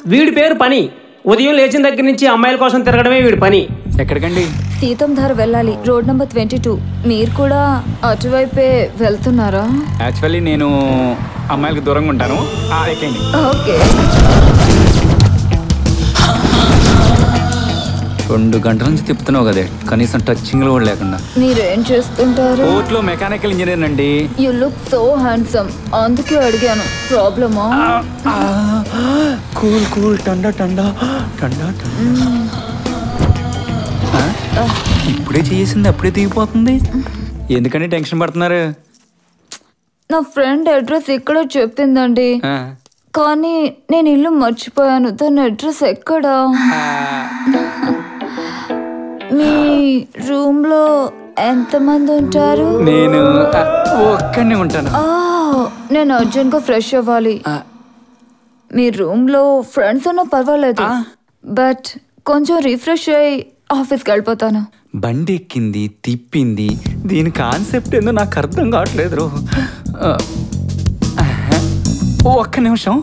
వీడి పేరు పని ఉదయం లేచిన దగ్గర నుంచి అమ్మాయిల కోసం తిరగడమే వీడి పని ఎక్కడికండి సీతం ధార వెళ్ళాలి రోడ్ నెంబర్ ట్వంటీ టూ మీరు కూడా అటువైపే వెళ్తున్నారా యాక్చువల్లీ నేను అమ్మాయిలకు దూరంగా ఉంటాను ఆ, ఎక్కండి ఓకే రెండు గంటల నుంచి తిప్పుతున్నావు కదే కనీసం టచింగ్లో కూడా లేకుండా మీరేం చేస్తుంటారు కోర్టులో మెకానికల్ ఇంజనీర్ అండి యు లుక్ సో హ్యాండ్సమ్ అందుకే అడిగాను ప్రాబ్లమా కూల్ కూల్ టండా టండా టండా టండా ఆ? ఇప్పుడే చేసింది అప్పుడే దిగిపోతుంది ఎందుకని టెన్షన్ పడుతున్నారు నా ఫ్రెండ్ అడ్రస్ ఇక్కడ చెప్పిందండి ఆ. కానీ నేను ఇల్లు మర్చిపోయాను తన అడ్రస్ ఎక్కడా మీ రూమ్ లో ఎంతమంది ఉంటారు నేను ఆ, ఒక్కనే ఉంటాను ఆ, నేను అర్జెంట్ గా ఫ్రెష్ అవ్వాలి ఆ. మీ రూమ్ లో ఫ్రెండ్స్ ఉన్నా పర్వాలేదు ఆ. బట్ కొంచెం రిఫ్రెష్ అయ్యి ఆఫీస్కి వెళ్ళిపోతాను బండి ఎక్కింది తిప్పింది దీని కాన్సెప్ట్ ఏందో నాకు అర్థం కావట్లేదు రో ఆ, ఆహా. ఓ ఒక్క నిమిషం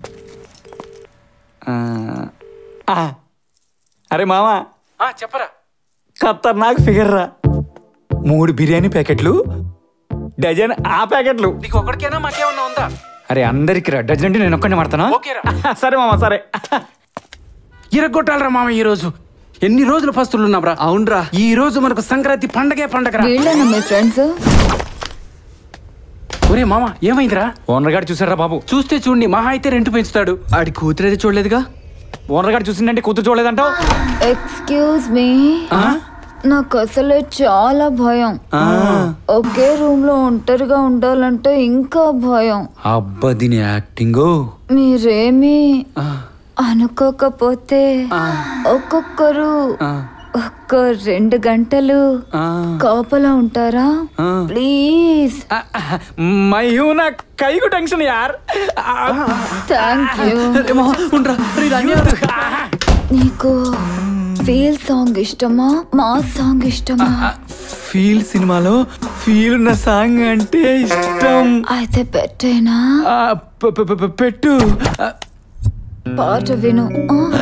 ఆ, ఆ. అరే మామా చెప్పరా ఖతర్నాక్ ఫిగర్ రా మూడు బిర్యానీ ప్యాకెట్లు డజన్ ఆ ప్యాకెట్లు నీకు ఒకడికైనా మాకేమన్నా ఉందా అరే అందరికి రా డజన్ అంటే నేను ఒక్కడిని పడతానా ఓకేరా. సరే మామా సరే ఇరగొట్టాలరా మామ ఈ రోజు ఎన్ని రోజులు పస్తులు ఉన్నాంరా అవునరా ఈ రోజు మనకు సంక్రాంతి పండగే పండగరా వీళ్ళేనా మీ ఫ్రెండ్స్ ఒరే మామ ఏమైందిరా ఓనర్ గారు చూసారా బాబు చూస్తే చూడండి మహా అయితే రెంట్ పెంచుతాడు ఆడి కూతురేది చూడలేదుగా ఓనర్ గారు చూసిందంటే కూతురు చూడలేదంటావు ఎక్స్క్యూజ్ మీ నాకు అసలే చాలా భయం ఒకే రూమ్ లో ఒంటరిగా ఉండాలంటే ఇంకా భయం అబ్బా దీని యాక్టింగ్ మీరేమి అనుకోకపోతే ఒక్కొక్కరు ఒక్క రెండు గంటలు కాపలా ఉంటారా ప్లీజ్ మయూన కైకు టెన్షన్ యార్ థ్యాంక్ యూ నీకు ఫీల్ సాంగ్ ఇష్టమా మా సాంగ్ ఇష్టమా ఫీల్ సినిమాలో ఫీల్ ఉన్న సాంగ్ అంటే ఇష్టం అయితే పెట్టేనా ఆ, ప- ప- ప- పెట్టు ఆ, పాట విను ఆ.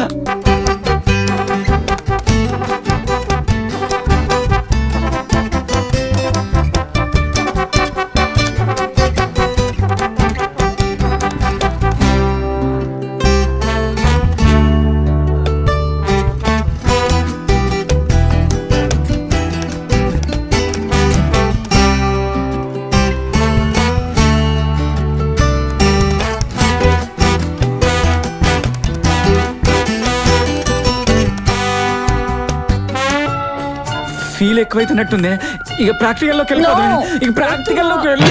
ఫీల్ ఎక్కువైతున్నట్టుంది ఇక ప్రాక్టికల్ లోకి వెళ్ళిపోదాం No. ఇక ప్రాక్టికల్ లోకి వెళ్ళి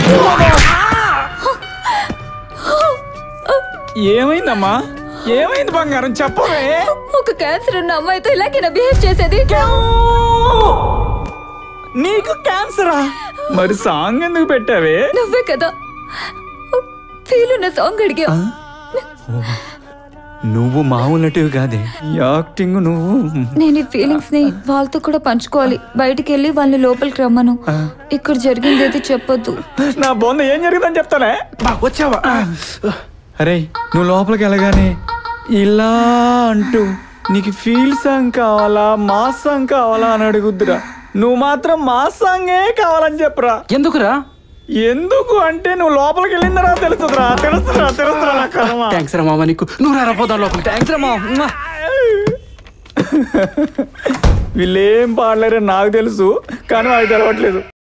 ఏమైందమ్మా ఏమైంది బంగారం చెప్పవే ఒక క్యాన్సర్ ఉన్న అమ్మాయితో ఇలాగేనా బిహేవ్ చేసేది నీకు క్యాన్సరా మరి సాంగ్ ఎందుకు పెట్టావే నువ్వే కదా ఫీల్ ఉన్న సాంగ్ అడిగా నువ్వు మామూలు నటివి కాదే యాక్టింగ్ నువ్వు నేను ఈ ఫీలింగ్స్ ని వాళ్ళతో కూడా పంచుకోవాలి బయటికి వెళ్ళి వాళ్ళని లోపలికి రమ్మను ఇక్కడ జరిగింది ఏది చెప్పొద్దు నా బొంద ఏం జరిగిందని చెప్తానే బా, వచ్చావా అరే నువ్వు లోపలికి వెళ్ళగానే ఇలా అంటూ నీకు ఫీల్ సాంగ్ కావాలా మా సాంగ్ కావాలా అని అడుగుద్దురా నువ్వు మాత్రం మా సాంగే కావాలని చెప్పురా ఎందుకురా ఎందుకు అంటే నువ్వు లోపలికి వెళ్ళిన తర్వాత తెలుస్తుందిరా తెలుస్తుందిరా తెలుస్తుందిరా నా కర్మ థ్యాంక్స్ రా మామ నీకు నువ్వు రా పోదాం లోపల థ్యాంక్స్ రా మా వీళ్ళేం పాడలేరని నాకు తెలుసు కానీ నాకు తెలవట్లేదు